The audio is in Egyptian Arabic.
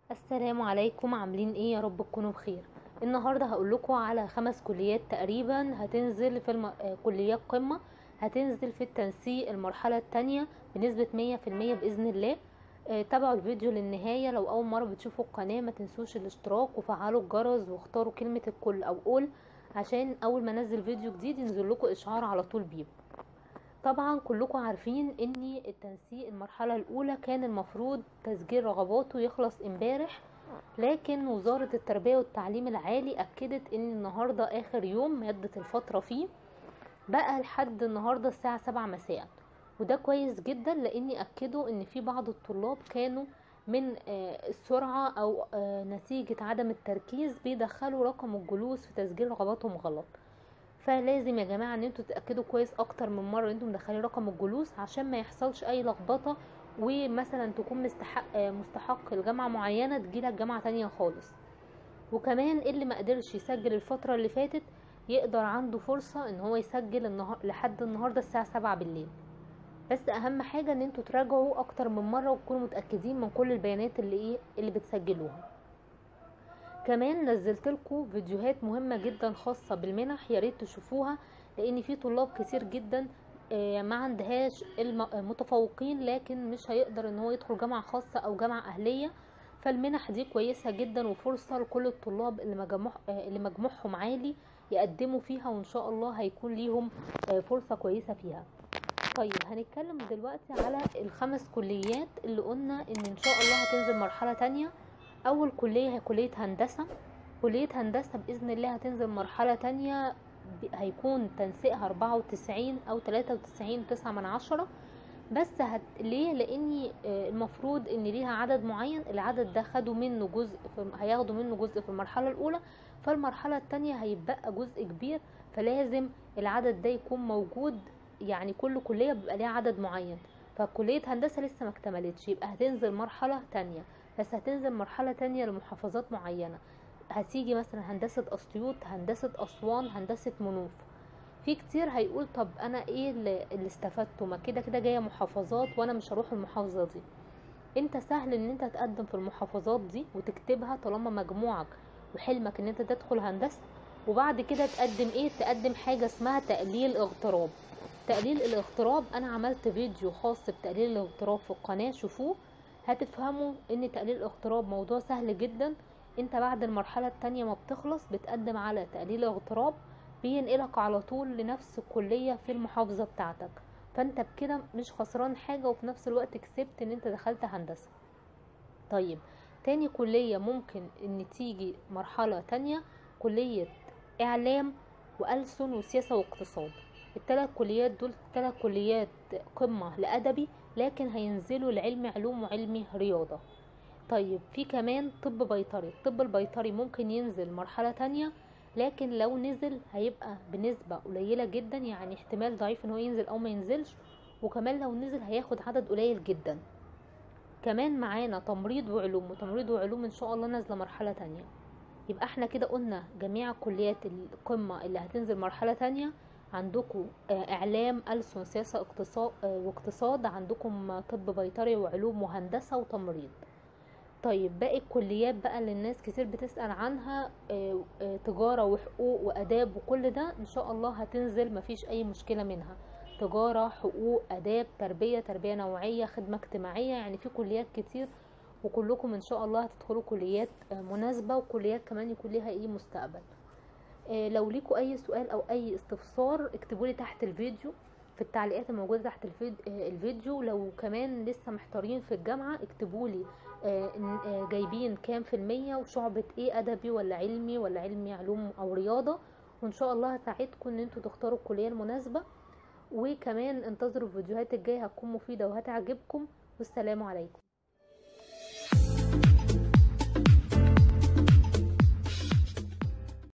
السلام عليكم عاملين ايه يا رب تكونوا بخير النهارده هقول لكم على خمس كليات تقريبا هتنزل في الم... آه، كليات قمه هتنزل في التنسيق المرحله الثانيه بنسبه 100% باذن الله آه، تابعوا الفيديو للنهايه لو اول مره بتشوفوا القناه ما تنسوش الاشتراك وفعلوا الجرس واختاروا كلمه الكل او اول عشان اول ما انزل فيديو جديد ينزل لكم اشعار على طول بيه طبعا كلكم عارفين ان التنسيق المرحله الاولى كان المفروض تسجيل رغباته يخلص امبارح لكن وزاره التربيه والتعليم العالي اكدت ان النهارده اخر يوم ماده الفتره فيه بقى لحد النهارده الساعه 7 مساء وده كويس جدا لاني اكدوا ان في بعض الطلاب كانوا من آه، السرعه او آه، نتيجه عدم التركيز بيدخلوا رقم الجلوس في تسجيل رغباتهم غلط فلازم يا جماعه ان انتوا تتاكدوا كويس اكتر من مره ان انتوا مدخلين رقم الجلوس عشان ما يحصلش اي لخبطه ومثلا تكون مستحق آه، مستحق لجامعه معينه تجيلك جامعه تانية خالص وكمان اللي ما قدرش يسجل الفتره اللي فاتت يقدر عنده فرصه ان هو يسجل النهار لحد النهارده الساعه 7 بالليل بس اهم حاجه ان انتوا تراجعوا اكتر من مره وتكونوا متاكدين من كل البيانات اللي ايه اللي بتسجلوها كمان نزلت لكم فيديوهات مهمه جدا خاصه بالمنح يا ريت تشوفوها لان في طلاب كتير جدا آه، ما عندهاش المتفوقين لكن مش هيقدر ان هو يدخل جامعه خاصه او جامعه اهليه فالمنح دي كويسه جدا وفرصه لكل الطلاب اللي مجموع آه، اللي مجموعهم عالي يقدموا فيها وان شاء الله هيكون ليهم آه، فرصه كويسه فيها طيب هنتكلم دلوقتي على الخمس كليات اللي قلنا ان ان شاء الله هتنزل مرحله تانية اول كليه هي كليه هندسه كليه هندسه باذن الله هتنزل مرحله تانية ب- هيكون تنسيقها 94 او 93 تسعة من عشرة بس هت... ليه لاني آه، المفروض ان ليها عدد معين العدد ده خدوا منه جزء في... هياخدوا منه جزء في المرحله الاولى فالمرحله التانية هيبقى جزء كبير فلازم العدد ده يكون موجود يعني كل كليه بيبقى ليها عدد معين فكليه هندسه لسه ما اكتملتش يبقى هتنزل مرحله تانية بس هتنزل مرحله تانية لمحافظات معينه هتيجي مثلا هندسه اسيوط هندسه اسوان هندسه منوف في كتير هيقول طب انا ايه اللي اللي استفدته ما كده كده جايه محافظات وانا مش هروح المحافظه دي انت سهل ان انت تقدم في المحافظات دي وتكتبها طالما مجموعك وحلمك ان انت تدخل هندسه وبعد كده تقدم ايه تقدم حاجه اسمها تقليل اغتراب تقليل الاغتراب انا عملت فيديو خاص بتقليل الاغتراب في القناه شوفوه هتفهموا ان تقليل الاغتراب موضوع سهل جدا انت بعد المرحله التانية ما بتخلص بتقدم على تقليل الاغتراب بينقلك على طول لنفس الكليه في المحافظه بتاعتك فانت بكده مش خسران حاجه وفي نفس الوقت كسبت ان انت دخلت هندسه طيب تاني كلية ممكن ان تيجي مرحلة تانية كلية اعلام والسن وسياسة واقتصاد التلات كليات دول تلات كليات قمة لأدبي لكن هينزلوا لعلم علوم وعلمي رياضة طيب في كمان طب بيطري الطب البيطري ممكن ينزل مرحلة تانية لكن لو نزل هيبقى بنسبة قليلة جدا يعني احتمال ضعيف ان هو ينزل او ما ينزلش وكمان لو نزل هياخد عدد قليل جدا كمان معانا تمريض وعلوم وتمريض وعلوم ان شاء الله نازله مرحله تانية يبقى احنا كده قلنا جميع كليات القمه اللي هتنزل مرحله تانية عندكم آه، اعلام ألسن سياسه اقتصاد آه، واقتصاد عندكم طب بيطري وعلوم وهندسه وتمريض طيب باقي الكليات بقى اللي الناس كتير بتسأل عنها آه، آه، تجارة وحقوق وآداب وكل ده إن شاء الله هتنزل مفيش أي مشكلة منها تجارة حقوق آداب تربية تربية نوعية خدمة اجتماعية يعني في كليات كتير وكلكم إن شاء الله هتدخلوا كليات آه، مناسبة وكليات كمان يكون ليها إيه مستقبل آه، لو ليكوا أي سؤال أو أي استفسار اكتبولي تحت الفيديو في التعليقات الموجودة تحت الفيد- آه، الفيديو لو كمان لسه محتارين في الجامعة اكتبولي آه، إن- آه، جايبين كام في المية وشعبة ايه ادبي ولا علمي ولا علمي علوم او رياضة وان شاء الله هساعدكم ان انتوا تختاروا الكلية المناسبة وكمان انتظروا الفيديوهات الجاية هتكون مفيدة وهتعجبكم والسلام عليكم